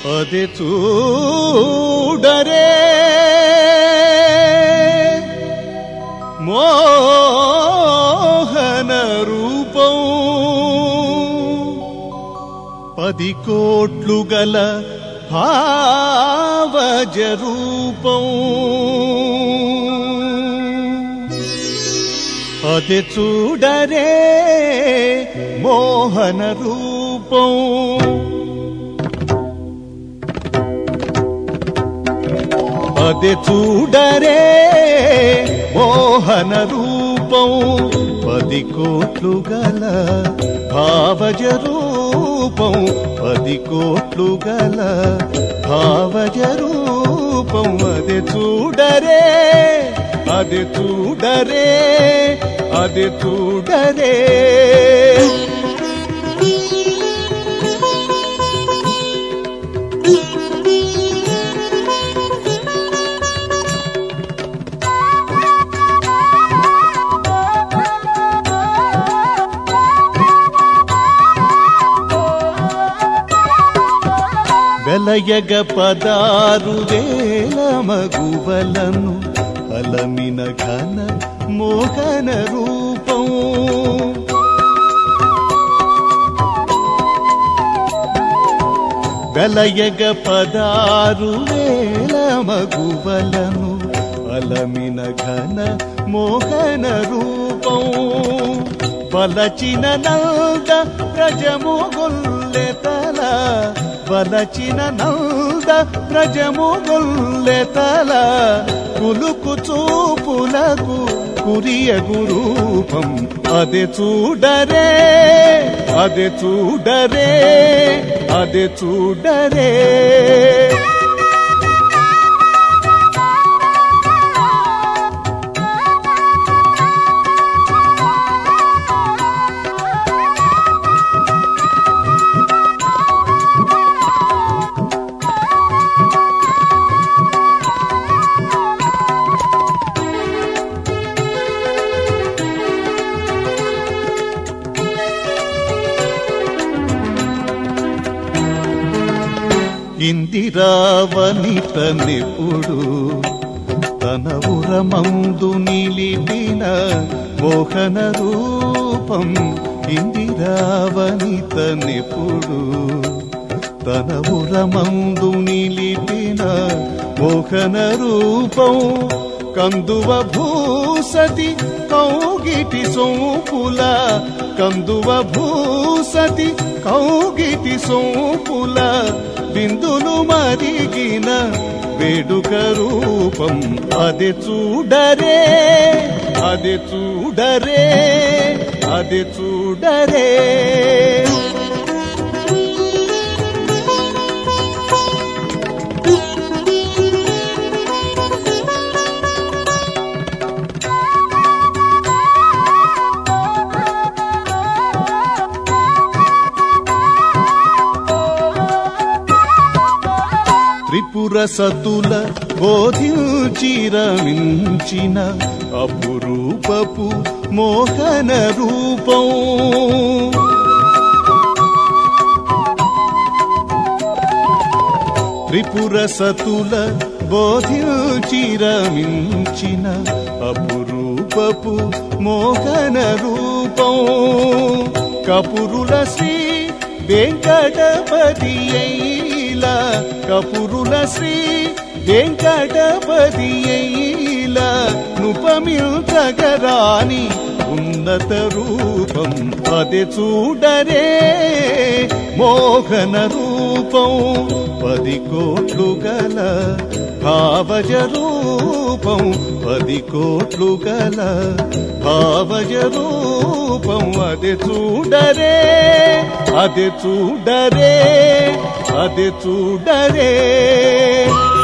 అది చూడరే మోహన రూపం పది కోట్లు గల భావజ రూపం అది చూడరే మోహన రూపం అది చూడరే మోహన రూపం పది కోట్లు గల భావజ రూపం పది కోట్లు గల భావజ రూపం అది చూడరే అది చూడరే అది చూడరే వెలయగ పదారు వేల మగువలను అలమిన ఘన మోహన రూపం వెలయగ పదారు వేల మగువలను అలమిన ఘన మోహన రూపం బలచిన నంద ప్రజము గొల్లెతల బలచిన నంద ప్రజము గొల్లెతల కులుకు చూపులకు కురియగు రూపం అది చూడరే అది చూడరే అది చూడరే ఇందిరావనిత నిపుడు తన ఉరమందు నిలిపిన మోహన రూపం ఇందిరావనిత నిపుడు తన ఉరమందు నిలిపిన మోహన రూపం కందువ భూసతి కౌగిటి సోపుల కందువ భూసతి కౌగిటి సోపుల బిందులు మరిగిన వేడుక రూపం అది చూడరే అది చూడరే అది చూడరే త్రిపుర సతుల బోధించిరమించిన అపురూపపు మోహన రూపం త్రిపుర సతుల బోధించిరమించిన అపురూపపు మోహన రూపం కపురుల శ్రీ వెంకటపతి అయిలా కపురుల శ్రీ వెంకటపతి అయిలా నుపమిల్చగరాని ఉన్నత రూపం అది చూడరే మోహన రూపం పది కోట్లు గల భావజ రూపం పది కోట్లు గల భావజ రూపం అది చూడరే అది చూడరే అది చూడరే